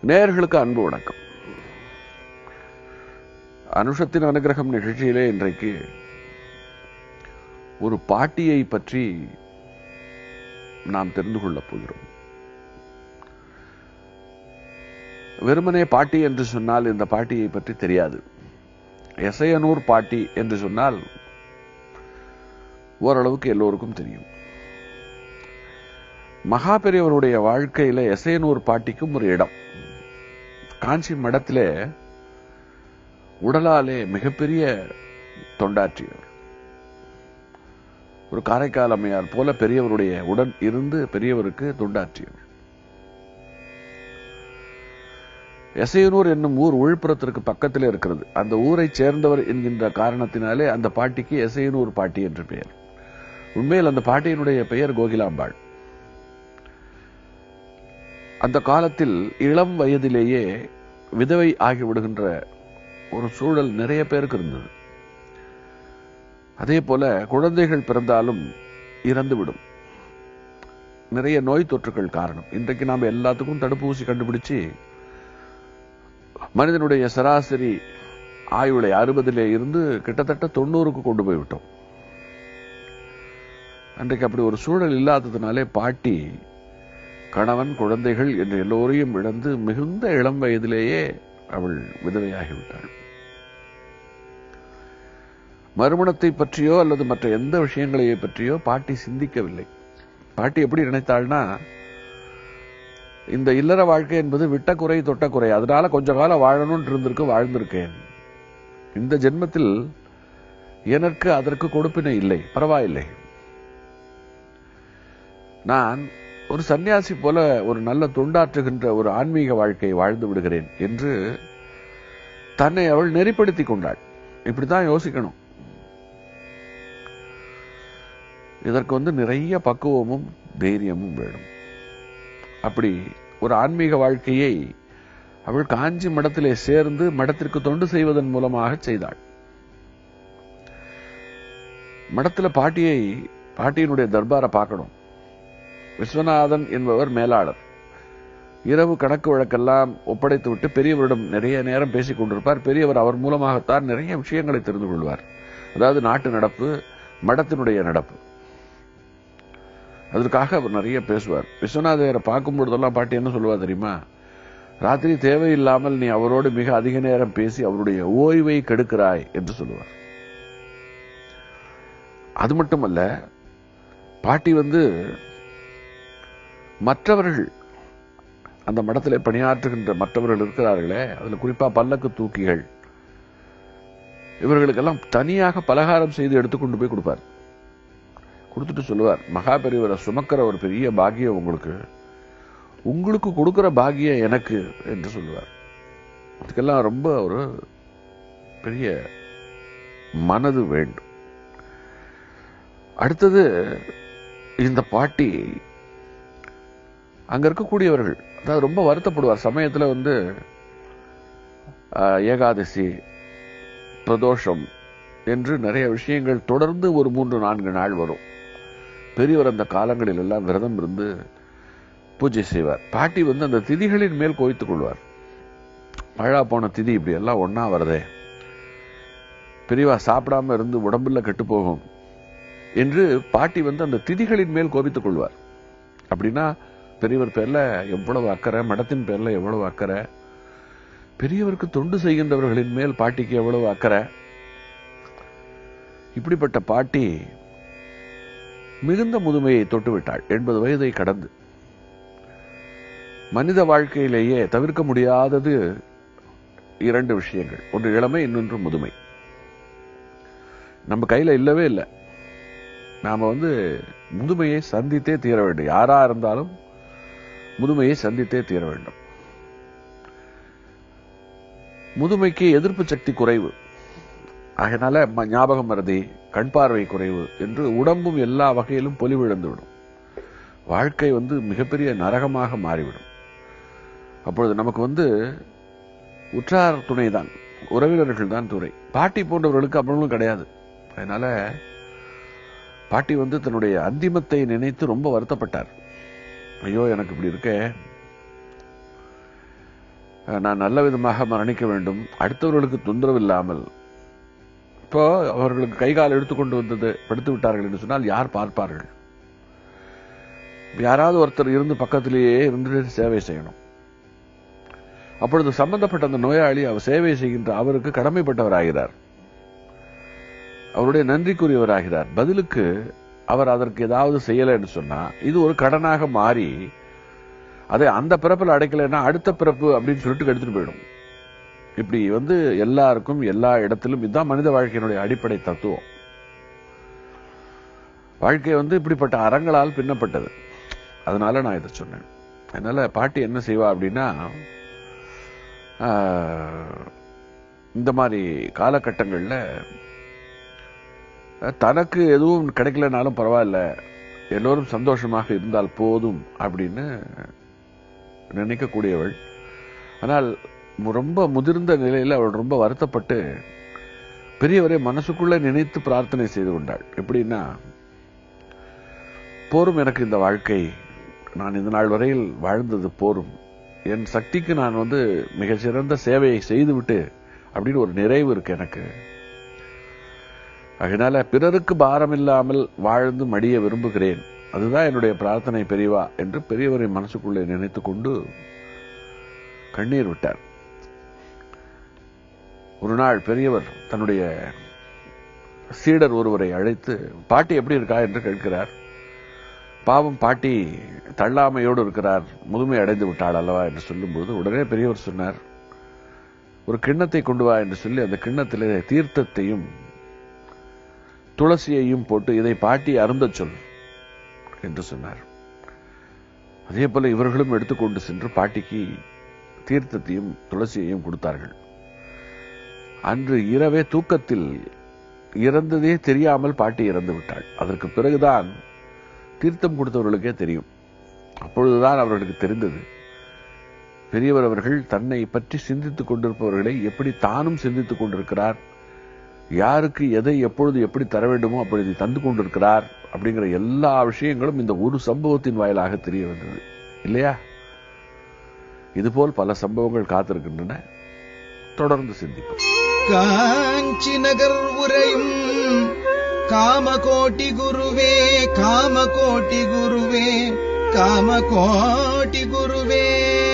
நேயர்களுக்கு அன்பு வணக்கம் அனுஷத்தின் அனுகிரகம் நிகழ்ச்சியிலே இன்றைக்கு ஒரு பாட்டியை பற்றி நாம் தெரிந்து கொள்ளப் போகிறோம் வெறுமனே பாட்டி என்று சொன்னால் இந்த பாட்டியை பற்றி தெரியாது எசையனூர் பாட்டி என்று சொன்னால் ஓரளவுக்கு எல்லோருக்கும் தெரியும் மகா பெரியவருடைய வாழ்க்கையில எசையனூர் பாட்டிக்கும் ஒரு இடம் காஞ்சி மடத்திலே உடலாலே மிகப்பெரிய தொண்டாற்றியவர் ஒரு காரைக்கால் அம்மையார் போல பெரியவருடைய உடன் இருந்து பெரியவருக்கு தொண்டாற்றியவர் எசையனூர் என்னும் ஊர் விழுப்புரத்திற்கு பக்கத்தில் இருக்கிறது அந்த ஊரை சேர்ந்தவர் என்கின்ற காரணத்தினாலே அந்த பாட்டிக்கு எசையனூர் பாட்டி என்று பெயர் உண்மையில் அந்த பாட்டியினுடைய பெயர் கோகிலாம்பாள் அந்த காலத்தில் இளம் வயதிலேயே விதவை ஆகிவிடுகின்ற ஒரு சூழல் நிறைய பேருக்கு இருந்தது அதே போல குழந்தைகள் பிறந்தாலும் இறந்துவிடும் நிறைய நோய் தொற்றுகள் காரணம் இன்றைக்கு நாம் எல்லாத்துக்கும் தடுப்பூசி கண்டுபிடிச்சு மனிதனுடைய சராசரி ஆயுளை அறுபதிலே இருந்து கிட்டத்தட்ட தொண்ணூறுக்கு கொண்டு போய்விட்டோம் அன்றைக்கு அப்படி ஒரு சூழல் இல்லாததுனாலே பாட்டி கணவன் குழந்தைகள் என்று எல்லோரையும் இழந்து மிகுந்த இளம் வயதிலேயே அவள் விதவையாகிவிட்டாள் மறுமணத்தை பற்றியோ அல்லது மற்ற எந்த விஷயங்களை பற்றியோ பாட்டி சிந்திக்கவில்லை பாட்டி எப்படி நினைத்தாள்னா இந்த இல்லற வாழ்க்கை என்பது விட்ட குறை தொட்ட குறை அதனால கொஞ்ச காலம் வாழணும்னு இருந்திருக்கு வாழ்ந்திருக்கேன் இந்த ஜென்மத்தில் எனக்கு அதற்கு கொடுப்பினை இல்லை பரவாயில்லை நான் ஒரு சன்னியாசி போல ஒரு நல்ல தொண்டாற்றுகின்ற ஒரு ஆன்மீக வாழ்க்கையை வாழ்ந்து விடுகிறேன் என்று தன்னை அவள் நெறிப்படுத்திக் கொண்டாள் இப்படித்தான் யோசிக்கணும் இதற்கு வந்து நிறைய பக்குவமும் தைரியமும் வேணும் அப்படி ஒரு ஆன்மீக வாழ்க்கையை அவள் காஞ்சி மடத்திலே சேர்ந்து மடத்திற்கு தொண்டு செய்வதன் மூலமாக செய்தாள் மடத்துல பாட்டியை பாட்டியினுடைய தர்பாரை பார்க்கணும் விஸ்வநாதன் என்பவர் மேலாளர் இரவு கணக்கு வழக்கெல்லாம் ஒப்படைத்து விட்டு பெரியவரிடம் நிறைய நேரம் பேசிக் கொண்டிருப்பார் பெரியவர் அவர் மூலமாகத்தான் நிறைய விஷயங்களை தெரிந்து கொள்வார் அதாவது நாட்டு நடப்பு மடத்தினுடைய நடப்பு அதற்காக அவர் நிறைய பேசுவார் விஸ்வநாதரை பார்க்கும் பொழுதெல்லாம் பாட்டி என்ன சொல்லுவா தெரியுமா ராத்திரி தேவையில்லாமல் நீ அவரோடு மிக அதிக நேரம் பேசி அவருடைய ஓய்வை கெடுக்கிறாய் என்று சொல்லுவார் அது மட்டுமல்ல பாட்டி வந்து மற்றவர்கள் அந்த மடத்திலே பணியாற்றுகின்ற மற்றவர்கள் இருக்கிறார்களே அதுல குறிப்பா பல்லக்கு தூக்கிகள் இவர்களுக்கெல்லாம் தனியாக பலகாரம் செய்து எடுத்துக்கொண்டு போய் கொடுப்பார் கொடுத்துட்டு சொல்லுவார் மகா பெரியவரை சுமக்கிற ஒரு பெரிய பாக்கியம் உங்களுக்கு உங்களுக்கு கொடுக்கிற பாக்கியம் எனக்கு என்று சொல்லுவார் இதுக்கெல்லாம் ரொம்ப ஒரு பெரிய மனது வேண்டும் அடுத்தது இந்த பாட்டி அங்க இருக்கக்கூடியவர்கள் அதாவது ரொம்ப வருத்தப்படுவார் சமயத்துல வந்து ஏகாதசி பிரதோஷம் என்று நிறைய விஷயங்கள் தொடர்ந்து ஒரு மூன்று நான்கு நாள் வரும் பெரியவர் அந்த காலங்களில் எல்லாம் விரதம் இருந்து பூஜை செய்வார் பாட்டி வந்து அந்த திதிகளின் மேல் கோய்த்துக் கொள்வார் மழா போன திதி இப்படி எல்லாம் ஒன்னா வருதே பெரியவா சாப்பிடாம இருந்து உடம்புல கெட்டு போகும் என்று பாட்டி வந்து அந்த திதிகளின் மேல் கோபித்துக் கொள்வார் அப்படின்னா பெரியவர் பேர்ல எவ்வளவு அக்கறை மடத்தின் பேர்ல எவ்வளவு அக்கறை பெரியவருக்கு தொண்டு செய்கின்றவர்களின் மேல் பாட்டிக்கு எவ்வளவு அக்கறை இப்படிப்பட்ட பாட்டி மிகுந்த முதுமையை தொட்டுவிட்டாள் எண்பது வயதை கடந்து மனித வாழ்க்கையிலேயே தவிர்க்க முடியாதது இரண்டு விஷயங்கள் ஒன்று இளமை இன்னொன்று முதுமை நம்ம கையில இல்லவே இல்லை நாம வந்து முதுமையை சந்தித்தே தீர வேண்டும் யாரா இருந்தாலும் முதுமையை சந்தித்தே தீர வேண்டும் முதுமைக்கு எதிர்ப்பு சக்தி குறைவு அதனால ஞாபகம் மறதி கண் பார்வை குறைவு என்று உடம்பும் எல்லா வகையிலும் பொலிவிழந்து விடும் வாழ்க்கை வந்து மிகப்பெரிய நரகமாக மாறிவிடும் அப்பொழுது நமக்கு வந்து உற்றார் துணை தான் உறவினர்கள் தான் துணை பாட்டி போன்றவர்களுக்கு அப்புறமும் கிடையாது அதனால பாட்டி வந்து தன்னுடைய அந்திமத்தை நினைத்து ரொம்ப வருத்தப்பட்டார் ஐயோ எனக்கு இப்படி இருக்கே அஹ், நான் நல்ல விதமாக மரணிக்க வேண்டும் அடுத்தவர்களுக்கு தொந்தரவு இல்லாமல் இப்போ அவர்களுக்கு கை கால் எடுத்துக்கொண்டு வந்தது படுத்து விட்டார்கள் என்று சொன்னால் யார் பார்ப்பார்கள் யாராவது ஒருத்தர் இருந்து பக்கத்திலேயே இருந்து சேவை செய்யணும் அப்பொழுது சம்பந்தப்பட்ட அந்த நோயாளி அவர் சேவை செய்கின்ற அவருக்கு கடமைப்பட்டவராகிறார் அவருடைய நன்றிக்குரியவராகிறார் பதிலுக்கு அவர் அதற்கு ஏதாவது செய்யலைன்னு சொன்னா இது ஒரு கடனாக மாறி அதை அந்த பிறப்பில் அடைக்கலைன்னா அடுத்த பிறப்பு அப்படின்னு சொல்லிட்டு எடுத்துட்டு போயிடும் இப்படி வந்து எல்லாருக்கும் எல்லா இடத்திலும் இதுதான் மனித வாழ்க்கையினுடைய அடிப்படை தத்துவம் வாழ்க்கை வந்து இப்படிப்பட்ட அறங்களால் பின்னப்பட்டது அதனால நான் இதை சொன்னேன் அதனால பாட்டி என்ன செய்வா அப்படின்னா ஆஹ், இந்த மாதிரி காலகட்டங்களில் தனக்கு எதுவும் கிடைக்கலனாலும் பரவாயில்ல எல்லோரும் சந்தோஷமாக இருந்தால் போதும் அப்படின்னு நினைக்கக்கூடியவள் ஆனால் ரொம்ப முதிர்ந்த நிலையில் அவள் ரொம்ப வருத்தப்பட்டு பெரியவரை மனசுக்குள்ள நினைத்து பிரார்த்தனை செய்து கொண்டாள் எப்படின்னா போரும் எனக்கு இந்த வாழ்க்கை நான் இந்த நாள் வரையில் வாழ்ந்தது போரும் என் சக்திக்கு நான் வந்து மிகச்சிறந்த சேவையை செய்துவிட்டு அப்படின்னு ஒரு நிறைவு இருக்கு எனக்கு அதனால பிறருக்கு பாரம் இல்லாமல் வாழ்ந்து மடிய விரும்புகிறேன் அதுதான் என்னுடைய பிரார்த்தனை பெரியவா என்று பெரியவரை மனசுக்குள்ளே நினைத்துக் கொண்டு கண்ணீர் விட்டார் ஒரு நாள் பெரியவர் தன்னுடைய சீடர் ஒருவரை அழைத்து பாட்டி எப்படி இருக்கா என்று கேட்கிறார் பாவம் பாட்டி தள்ளாமையோடு இருக்கிறார் முதுமை அடைந்து விட்டாள் அல்லவா என்று சொல்லும்போது உடனே பெரியவர் சொன்னார் ஒரு கிண்ணத்தை கொண்டு வா என்று சொல்லி அந்த கிண்ணத்திலே தீர்த்தத்தையும் துளசியையும் போட்டு இதை பாட்டி அருந்தச் சொல் என்று சொன்னார் அதே போல இவர்களும் எடுத்துக்கொண்டு சென்று பாட்டிக்கு தீர்த்தத்தையும் துளசியையும் கொடுத்தார்கள் அன்று இரவே தூக்கத்தில் இறந்ததே தெரியாமல் பாட்டி இறந்து விட்டாள் அதற்கு பிறகுதான் தீர்த்தம் கொடுத்தவர்களுக்கே தெரியும் அப்பொழுதுதான் அவர்களுக்கு தெரிந்தது பெரியவர் அவர்கள் தன்னை பற்றி சிந்தித்துக் கொண்டிருப்பவர்களை எப்படி தானும் சிந்தித்துக் கொண்டிருக்கிறார் யாருக்கு எதை எப்பொழுது எப்படி தர வேண்டுமோ அப்பொழுது தந்து கொண்டிருக்கிறார் அப்படிங்கிற எல்லா விஷயங்களும் இந்த ஒரு சம்பவத்தின் வாயிலாக தெரிய வந்தது இல்லையா இதுபோல் பல சம்பவங்கள் காத்திருக்கின்றன தொடர்ந்து சிந்திப்போம் காஞ்சி நகர் உரையும் காமகோட்டி குருவே காமகோட்டி குருவே காமகோட்டி குருவே